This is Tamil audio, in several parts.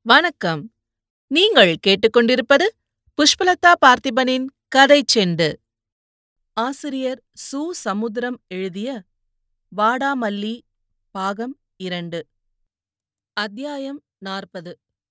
வணக்கம் நீங்கள் கேட்டுக்கொண்டிருப்பது புஷ்பலதா பார்த்திபனின் கதை செண்டு ஆசிரியர் சு சமுத்திரம் எழுதிய வாடாமல்லி பாகம் இரண்டு அத்தியாயம் நாற்பது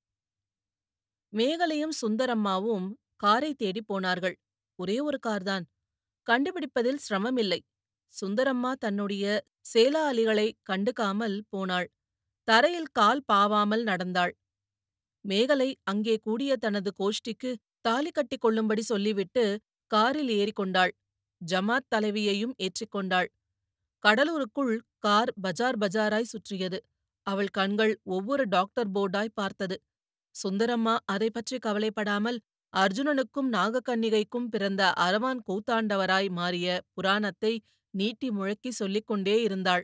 மேகலையும் சுந்தரம்மாவும் காரை தேடி போனார்கள் ஒரே ஒரு கார்தான் கண்டுபிடிப்பதில் சிரமமில்லை சுந்தரம்மா தன்னுடைய சேலா அலிகளை கண்டுக்காமல் போனாள் தரையில் கால் பாவாமல் நடந்தாள் மேகலை அங்கே கூடிய தனது கோஷ்டிக்கு தாலி கட்டிக் கொள்ளும்படி சொல்லிவிட்டு காரில் ஏறிக்கொண்டாள் ஜமாத் தலைவியையும் ஏற்றிக்கொண்டாள் கடலூருக்குள் கார் பஜார் பஜாராய் சுற்றியது அவள் கண்கள் ஒவ்வொரு டாக்டர் போர்டாய் பார்த்தது சுந்தரம்மா அதை பற்றி கவலைப்படாமல் அர்ஜுனனுக்கும் நாகக்கன்னிகைக்கும் பிறந்த அரவான் கூத்தாண்டவராய் மாறிய புராணத்தை நீட்டி முழக்கி சொல்லிக் கொண்டே இருந்தாள்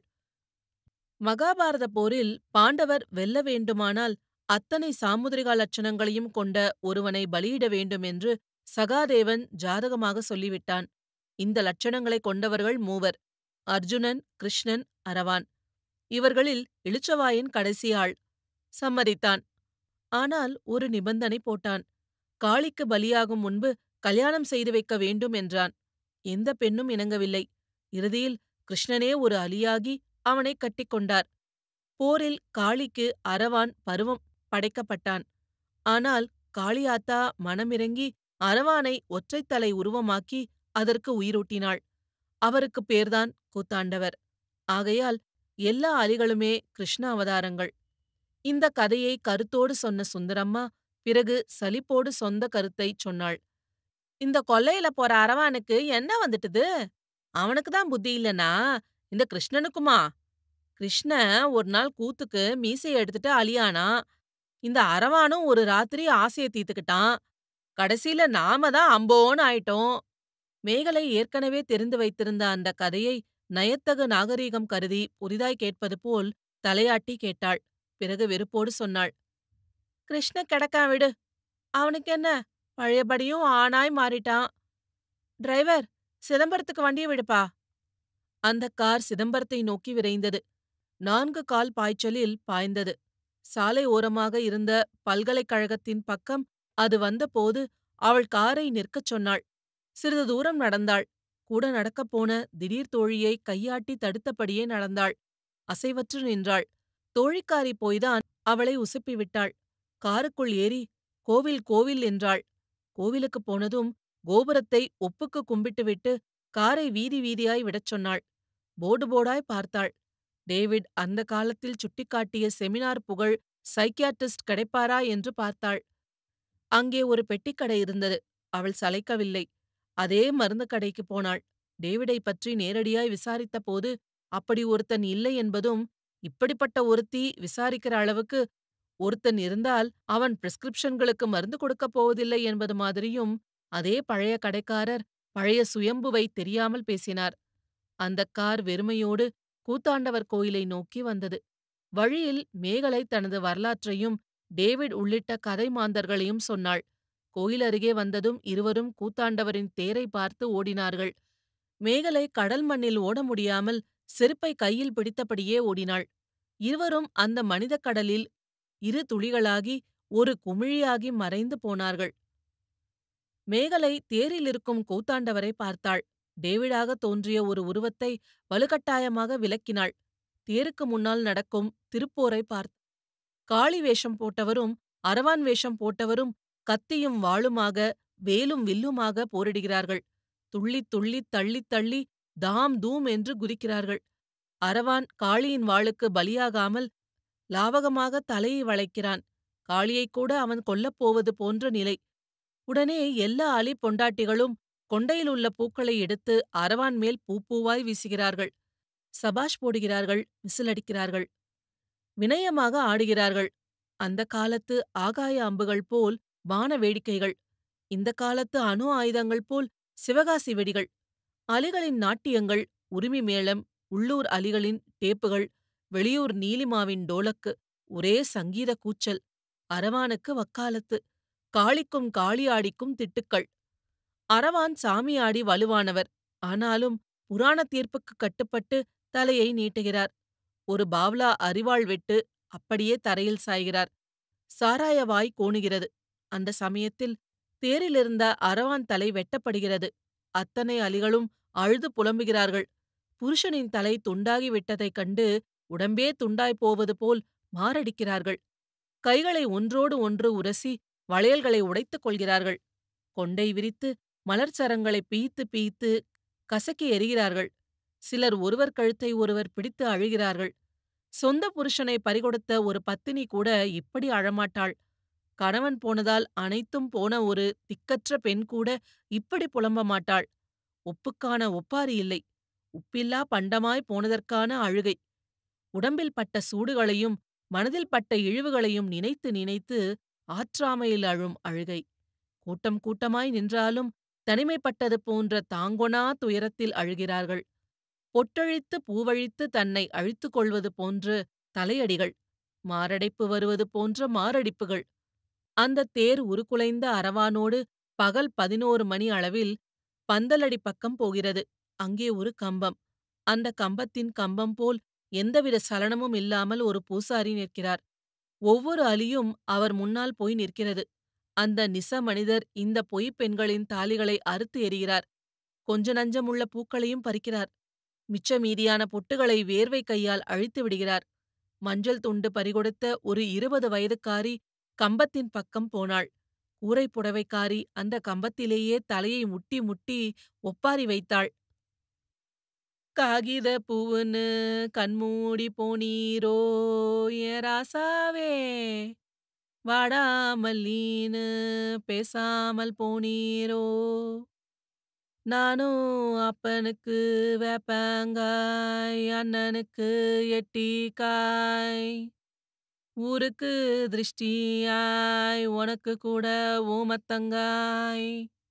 மகாபாரத போரில் பாண்டவர் வெல்ல வேண்டுமானால் அத்தனை சாமுதிரிகா லட்சணங்களையும் கொண்ட ஒருவனை பலியிட வேண்டும் என்று சகாதேவன் ஜாதகமாக சொல்லிவிட்டான் இந்த லட்சணங்களை கொண்டவர்கள் மூவர் அர்ஜுனன் கிருஷ்ணன் அரவான் இவர்களில் இளிச்சவாயன் கடைசி ஆள் சம்மதித்தான் ஆனால் ஒரு நிபந்தனை போட்டான் காளிக்கு பலியாகும் முன்பு கல்யாணம் செய்து வைக்க வேண்டும் என்றான் எந்த பெண்ணும் இணங்கவில்லை இறுதியில் கிருஷ்ணனே ஒரு அலியாகி அவனை கட்டிக்கொண்டார் போரில் காளிக்கு அரவான் பருவம் படைக்கப்பட்டான் ஆனால் காளியாத்தா மனமிறங்கி அரவானை ஒற்றைத்தலை உருவமாக்கி அதற்கு உயிரூட்டினாள் அவருக்கு பேர்தான் கூத்தாண்டவர் ஆகையால் எல்லா அலிகளுமே கிருஷ்ண அவதாரங்கள் இந்த கதையை கருத்தோடு சொன்ன சுந்தரம்மா பிறகு சலிப்போடு சொந்த கருத்தை சொன்னாள் இந்த கொல்லையில போற அரவானுக்கு என்ன வந்துட்டுது அவனுக்கு தான் புத்தி இல்லனா இந்த கிருஷ்ணனுக்குமா கிருஷ்ண ஒரு நாள் கூத்துக்கு மீசையை எடுத்துட்டு அழியானா இந்த அரவானும் ஒரு ராத்திரி ஆசைய தீத்துக்கிட்டான் கடைசியில நாம தான் அம்போன்னு ஆயிட்டோம் மேகலை ஏற்கனவே தெரிந்து வைத்திருந்த அந்த கதையை நயத்தகு நாகரீகம் கருதி புதிதாய் கேட்பது போல் தலையாட்டி கேட்டாள் பிறகு வெறுப்போடு சொன்னாள் கிருஷ்ண கிடக்கான் விடு அவனுக்கு என்ன பழையபடியும் ஆனாய் மாறிட்டான் டிரைவர் சிதம்பரத்துக்கு வண்டியை விடுப்பா அந்த கார் சிதம்பரத்தை நோக்கி விரைந்தது நான்கு கால் பாய்ச்சலில் பாய்ந்தது சாலை ஓரமாக இருந்த பல்கலைக்கழகத்தின் பக்கம் அது வந்தபோது அவள் காரை நிற்கச் சொன்னாள் சிறிது தூரம் நடந்தாள் கூட நடக்கப் போன திடீர் தோழியை கையாட்டி தடுத்தபடியே நடந்தாள் அசைவற்று நின்றாள் தோழிக்காரி போய்தான் அவளை உசுப்பி விட்டாள் காருக்குள் ஏறி கோவில் கோவில் என்றாள் கோவிலுக்கு போனதும் கோபுரத்தை ஒப்புக்கு கும்பிட்டுவிட்டு காரை வீதி வீதியாய் விடச் சொன்னாள் போர்டு போர்டாய் பார்த்தாள் டேவிட் அந்த காலத்தில் சுட்டிக்காட்டிய செமினார் புகழ் சைக்கியாட்ரிஸ்ட் கிடைப்பாரா என்று பார்த்தாள் அங்கே ஒரு பெட்டிக்கடை இருந்தது அவள் சளைக்கவில்லை அதே மருந்து கடைக்கு போனாள் டேவிடை பற்றி நேரடியாய் விசாரித்த போது அப்படி ஒருத்தன் இல்லை என்பதும் இப்படிப்பட்ட ஒருத்தி விசாரிக்கிற அளவுக்கு ஒருத்தன் இருந்தால் அவன் பிரிஸ்கிரிப்ஷன்களுக்கு மருந்து கொடுக்கப் போவதில்லை என்பது மாதிரியும் அதே பழைய கடைக்காரர் பழைய சுயம்புவை தெரியாமல் பேசினார் அந்த கார் வெறுமையோடு கூத்தாண்டவர் கோயிலை நோக்கி வந்தது வழியில் மேகலை தனது வரலாற்றையும் டேவிட் உள்ளிட்ட கதை மாந்தர்களையும் சொன்னாள் கோயில் அருகே வந்ததும் இருவரும் கூத்தாண்டவரின் தேரை பார்த்து ஓடினார்கள் மேகலை கடல் மண்ணில் ஓட முடியாமல் செருப்பை கையில் பிடித்தபடியே ஓடினாள் இருவரும் அந்த மனிதக் கடலில் இரு துளிகளாகி ஒரு குமிழியாகி மறைந்து போனார்கள் மேகலை தேரில் இருக்கும் கூத்தாண்டவரை பார்த்தாள் டேவிடாக தோன்றிய ஒரு உருவத்தை வலுக்கட்டாயமாக விலக்கினாள் தேருக்கு முன்னால் நடக்கும் திருப்போரை பார்த்த காளி வேஷம் போட்டவரும் அரவான் வேஷம் போட்டவரும் கத்தியும் வாளுமாக வேலும் வில்லுமாக போரிடுகிறார்கள் துள்ளித் துள்ளித் தள்ளித் தள்ளி தாம் தூம் என்று குதிக்கிறார்கள் அரவான் காளியின் வாளுக்கு பலியாகாமல் லாவகமாக தலையை வளைக்கிறான் காளியைக் கூட அவன் கொல்லப் போவது போன்ற நிலை உடனே எல்லா அலி பொண்டாட்டிகளும் கொண்டையில் உள்ள பூக்களை எடுத்து அரவான் மேல் பூப்பூவாய் வீசுகிறார்கள் சபாஷ் போடுகிறார்கள் விசிலடிக்கிறார்கள் வினயமாக ஆடுகிறார்கள் அந்த காலத்து ஆகாய அம்புகள் போல் வான வேடிக்கைகள் இந்த காலத்து அணு ஆயுதங்கள் போல் சிவகாசி வெடிகள் அலிகளின் நாட்டியங்கள் உரிமை மேளம் உள்ளூர் அலிகளின் டேப்புகள் வெளியூர் நீலிமாவின் டோலக்கு ஒரே சங்கீத கூச்சல் அரவானுக்கு வக்காலத்து காளிக்கும் காளியாடிக்கும் திட்டுக்கள் அரவான் சாமியாடி வலுவானவர் ஆனாலும் புராண தீர்ப்புக்கு கட்டுப்பட்டு தலையை நீட்டுகிறார் ஒரு பாவ்லா அரிவாள் வெட்டு அப்படியே தரையில் சாய்கிறார் சாராய வாய் கோணுகிறது அந்த சமயத்தில் தேரிலிருந்த அரவான் தலை வெட்டப்படுகிறது அத்தனை அலிகளும் அழுது புலம்புகிறார்கள் புருஷனின் தலை துண்டாகி விட்டதைக் கண்டு உடம்பே துண்டாய்ப் போவது போல் மாரடிக்கிறார்கள் கைகளை ஒன்றோடு ஒன்று உரசி வளையல்களை உடைத்துக் கொள்கிறார்கள் கொண்டை விரித்து மலர் சரங்களை பீய்த்து பீய்த்து கசக்கி எறிகிறார்கள் சிலர் ஒருவர் கழுத்தை ஒருவர் பிடித்து அழுகிறார்கள் சொந்த புருஷனை பறிகொடுத்த ஒரு பத்தினி கூட இப்படி அழமாட்டாள் கணவன் போனதால் அனைத்தும் போன ஒரு திக்கற்ற பெண் கூட இப்படி புலம்ப மாட்டாள் ஒப்புக்கான ஒப்பாரி இல்லை உப்பில்லா பண்டமாய் போனதற்கான அழுகை உடம்பில் பட்ட சூடுகளையும் மனதில் பட்ட இழிவுகளையும் நினைத்து நினைத்து ஆற்றாமையில் அழும் அழுகை கூட்டம் கூட்டமாய் நின்றாலும் தனிமைப்பட்டது போன்ற தாங்கொணா துயரத்தில் அழுகிறார்கள் பொட்டழித்து பூவழித்து தன்னை அழித்துக் கொள்வது போன்று தலையடிகள் மாரடைப்பு வருவது போன்ற மாரடிப்புகள் அந்த தேர் உருக்குலைந்த அரவானோடு பகல் பதினோரு மணி அளவில் பந்தலடி பக்கம் போகிறது அங்கே ஒரு கம்பம் அந்த கம்பத்தின் கம்பம் போல் எந்தவித சலனமும் இல்லாமல் ஒரு பூசாரி நிற்கிறார் ஒவ்வொரு அலியும் அவர் முன்னால் போய் நிற்கிறது அந்த நிச மனிதர் இந்த பொய்ப் பெண்களின் தாலிகளை அறுத்து எறிகிறார் கொஞ்ச நஞ்சமுள்ள பூக்களையும் பறிக்கிறார் மிச்ச மீதியான பொட்டுகளை வேர்வை கையால் அழித்து விடுகிறார் மஞ்சள் துண்டு பறிகொடுத்த ஒரு இருபது வயதுக்காரி கம்பத்தின் பக்கம் போனாள் கூரை புடவைக்காரி அந்த கம்பத்திலேயே தலையை முட்டி முட்டி ஒப்பாரி வைத்தாள் காகித பூவுன்னு கண்மூடி போனீரோ ஏ ராசாவே வாடாமல் நீனு பேசாமல் போனீரோ நானும் அப்பனுக்கு வேப்பங்காய் அண்ணனுக்கு எட்டிக்காய் ஊருக்கு திருஷ்டியாய் உனக்கு கூட ஓமத்தங்காய்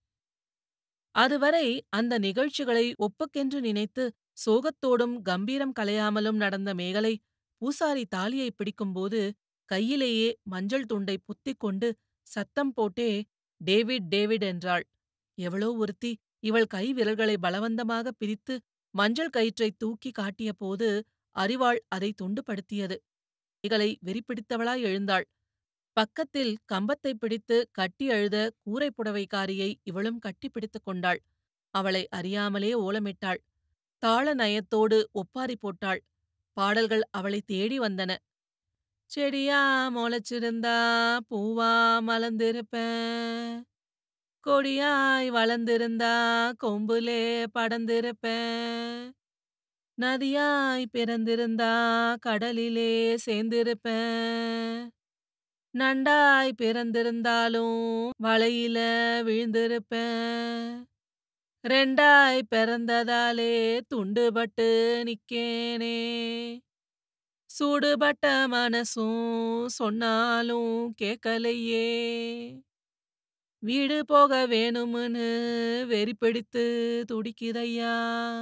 அதுவரை அந்த நிகழ்ச்சிகளை ஒப்புக்கென்று நினைத்து சோகத்தோடும் கம்பீரம் கலையாமலும் நடந்த மேகலை பூசாரி தாலியை பிடிக்கும்போது கையிலேயே மஞ்சள் துண்டை புத்திக் கொண்டு சத்தம் போட்டே டேவிட் டேவிட் என்றாள் எவளோ ஒருத்தி இவள் கை விரல்களை பலவந்தமாக பிரித்து மஞ்சள் கயிற்றை தூக்கி காட்டிய போது அறிவாள் அதை துண்டுபடுத்தியது மேகலை வெறிப்பிடித்தவளாய் எழுந்தாள் பக்கத்தில் கம்பத்தை பிடித்து கட்டி அழுத கூரை புடவைக்காரியை இவளும் கட்டி பிடித்துக் கொண்டாள் அவளை அறியாமலே ஓலமிட்டாள் தாள நயத்தோடு ஒப்பாரி போட்டாள் பாடல்கள் அவளை தேடி வந்தன செடியா முளைச்சிருந்தா பூவா மலர்ந்திருப்பேன் கொடியாய் வளர்ந்திருந்தா கொம்புலே படர்ந்திருப்பேன் நதியாய் பிறந்திருந்தா கடலிலே சேர்ந்திருப்பேன் நண்டாய் பிறந்திருந்தாலும் வலையில விழுந்திருப்பேன் ரெண்டாய் பிறந்ததாலே துண்டுபட்டு நிக்கேனே சூடுபட்ட மனசும் சொன்னாலும் கேட்கலையே வீடு போக வேணும்னு வெறி பிடித்து துடிக்குதையா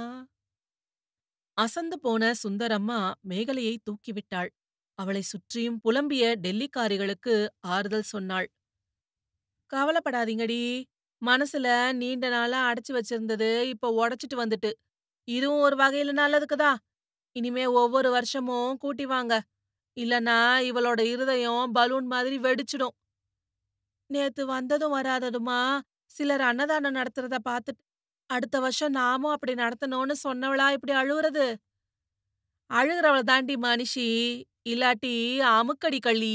அசந்து போன சுந்தரம்மா மேகலையை தூக்கிவிட்டாள் அவளை சுற்றியும் புலம்பிய டெல்லிக்காரிகளுக்கு ஆறுதல் சொன்னாள் கவலைப்படாதீங்கடி மனசுல நீண்ட நாளா அடைச்சு வச்சிருந்தது இப்ப உடைச்சிட்டு வந்துட்டு இதுவும் ஒரு வகையில நல்லதுக்குதான் இனிமே ஒவ்வொரு வருஷமும் கூட்டி வாங்க இல்லனா இவளோட இருதயம் பலூன் மாதிரி வெடிச்சிடும் நேத்து வந்ததும் வராததுமா சிலர் அன்னதானம் நடத்துறத பார்த்துட்டு அடுத்த வருஷம் நாமும் அப்படி நடத்தணும்னு சொன்னவளா இப்படி அழுவுறது அழுகிறவள தாண்டி மனுஷி இல்லாட்டி அமுக்கடி கள்ளி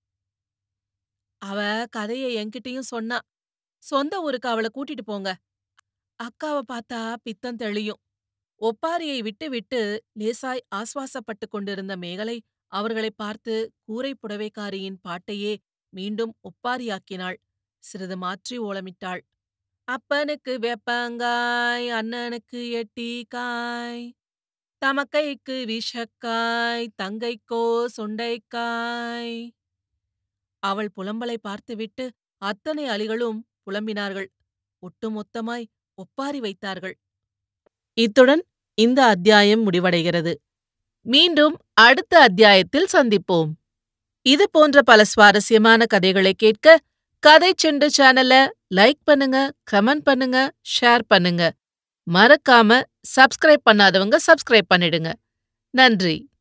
அவ கதைய என்கிட்டயும் சொன்னா சொந்த ஊருக்கு அவளை கூட்டிட்டு போங்க அக்காவை பார்த்தா பித்தம் தெளியும் ஒப்பாரியை விட்டு விட்டு லேசாய் ஆஸ்வாசப்பட்டு கொண்டிருந்த மேகலை அவர்களை பார்த்து கூரை புடவைக்காரியின் பாட்டையே மீண்டும் ஒப்பாரியாக்கினாள் சிறிது மாற்றி ஓலமிட்டாள் அப்பனுக்கு வெப்பங்காய் அண்ணனுக்கு எட்டிக்காய் தமக்கைக்கு விஷக்காய் தங்கைக்கோ சுண்டைக்காய் அவள் புலம்பலை பார்த்துவிட்டு அத்தனை அலிகளும் புலம்பினார்கள் ஒட்டுமொத்தமாய் ஒப்பாரி வைத்தார்கள் இத்துடன் இந்த அத்தியாயம் முடிவடைகிறது மீண்டும் அடுத்த அத்தியாயத்தில் சந்திப்போம் இது போன்ற பல சுவாரஸ்யமான கதைகளை கேட்க கதை செண்டு சேனல லைக் பண்ணுங்க கமெண்ட் பண்ணுங்க ஷேர் பண்ணுங்க மறக்காம சப்ஸ்கிரைப் பண்ணாதவங்க சப்ஸ்கிரைப் பண்ணிடுங்க நன்றி